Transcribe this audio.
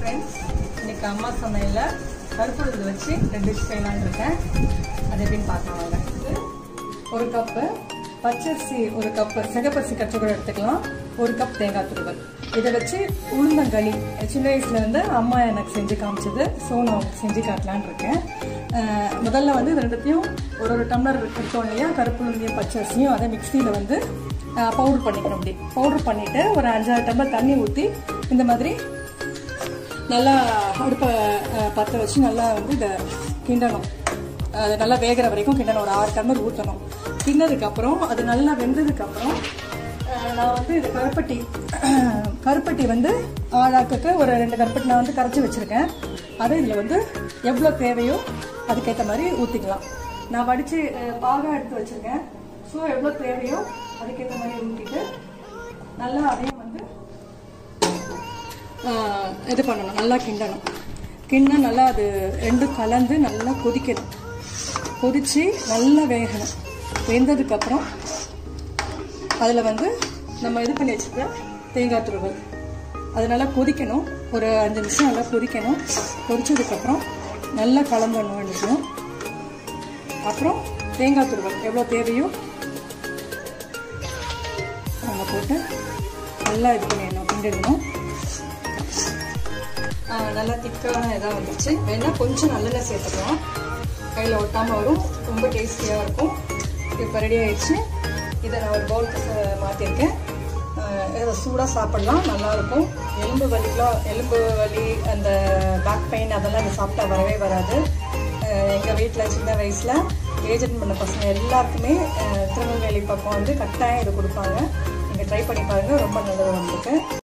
Friends இன்னைக்கு அம்மா சமையலில் கருப்புழுது வச்சு ரெண்டு டிஷ் செய்யலான்னு இருக்கேன் அது எப்படின்னு பார்க்கலாம் வாங்க. இது ஒரு கப்பு பச்சரிசி ஒரு கப்பு சிகப்பரிசி கற்று கூட எடுத்துக்கலாம் ஒரு கப் தேங்காய் துருவல் இதை வச்சு உளுந்தங்களி சின்ன வயசுல இருந்து அம்மா எனக்கு செஞ்சு காமிச்சது ஸோ நான் செஞ்சு காட்டலான்னு இருக்கேன் அஹ் முதல்ல வந்து இது ரெண்டுத்தையும் ஒரு ஒரு டம்ளர் எடுத்தோம் இல்லையா கருப்பு உளுந்தையும் பச்சரிசியும் அதை மிக்சியில் வந்து பவுடர் பண்ணிக்கணும் அப்படி பவுடர் பண்ணிவிட்டு ஒரு அஞ்சாறு டம்ளர் தண்ணி ஊற்றி இந்த மாதிரி நல்லா அடுப்பை அஹ், பற்ற வச்சு நல்லா வந்து இதை கிண்டணும் அது நல்லா வேகிற வரைக்கும் கிண்டணும் ஒரு ஆறு டம்ளர் ஊற்றணும் கிண்டதுக்கப்புறம் அது நல்லா வெந்ததுக்கப்புறம் நான் வந்து இது கருப்பட்டி கருப்பட்டி வந்து ஆழாக்குக்கு ஒரு ரெண்டு கருப்பட்டி நான் வந்து கரைச்சி வச்சுருக்கேன் அதை இதில் வந்து எவ்வளோ தேவையோ அதுக்கேற்ற மாதிரி ஊற்றிக்கலாம் நான் வடித்து பாகம் எடுத்து வச்சுருக்கேன் ஸோ எவ்வளோ தேவையோ அதுக்கேற்ற மாதிரி ஊற்றிட்டு நல்லா அதையும் வந்து ஆஹ் இது பண்ணணும் நல்லா கிண்டணும் கிண்ண நல்லா அது ரெண்டும் கலந்து நல்லா கொதிக்கணும் கொதித்து நல்லா வேகணும் வெந்ததுக்கப்புறம் அதில் வந்து நம்ம இது பண்ணி வச்சுருக்க தேங்காய் துருவல் அது நல்லா கொதிக்கணும் ஒரு அஞ்சு நிமிஷம் நல்லா கொதிக்கணும் கொதிச்சதுக்கப்புறம் நல்லா கலந்துடணும் வேண்டியும் அப்புறம் தேங்காய் துருவல் எவ்வளோ தேவையோ அதில் போட்டு நல்லா இது பண்ணிடணும் கிண்டிடணும் நல்லா திக்கான இதாக வந்துருச்சு வேணா கொஞ்சம் நல்லெண்ணெய் சேர்த்துக்கலாம் கையில் ஒட்டாமல் வரும் ரொம்ப டேஸ்டியாக இருக்கும் இப்போ ரெடி ஆயிடுச்சு இதை நான் ஒரு பவுலுக்கு மாற்றிருக்கேன் இதை சூடாக சாப்பிடலாம் நல்லாயிருக்கும் எலும்பு வலிக்கெலாம் எலும்பு வலி அந்த பேக் பெயின் அதெல்லாம் இது சாப்பிட்டா வரவே வராது எங்கள் வீட்டில் சின்ன வயசில் ஏஜென்ட் பண்ண பசங்க எல்லாருக்குமே திருநெல்வேலி பக்கம் வந்து கட்டாயம் இது கொடுப்பாங்க நீங்கள் ட்ரை பண்ணி பாருங்கள் ரொம்ப நல்லது உங்களுக்கு